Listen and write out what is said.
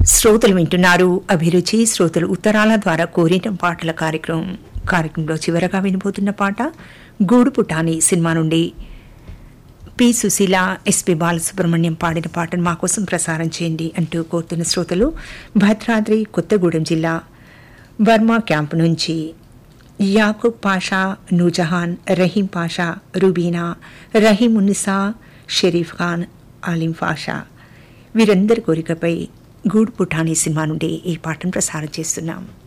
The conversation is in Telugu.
శ్రోతలు వింటున్నారు అభిరుచి శ్రోతలు ఉత్తరాల ద్వారా కోరిన పాటల కార్యక్రమం కార్యక్రమంలో చివరగా వినబోతున్న పాట గూడు పుటాని సినిమా నుండి పి సుశీల ఎస్పి బాలసుబ్రహ్మణ్యం పాడిన పాటను మా కోసం ప్రసారం చేయండి అంటూ కోరుతున్న శ్రోతలు భద్రాద్రి కొత్తగూడెం జిల్లా బర్మా క్యాంపు నుంచి యాకూబ్ పాషా నూజహాన్ రహీం పాషా రుబీనా రహీం ఉన్నిసా షరీఫ్ ఖాన్ ఆలిం పాషా వీరందరి కోరికపై గూడు పుఠానీ సినిమా నుండి ఈ పాటను ప్రసారం చేస్తున్నాం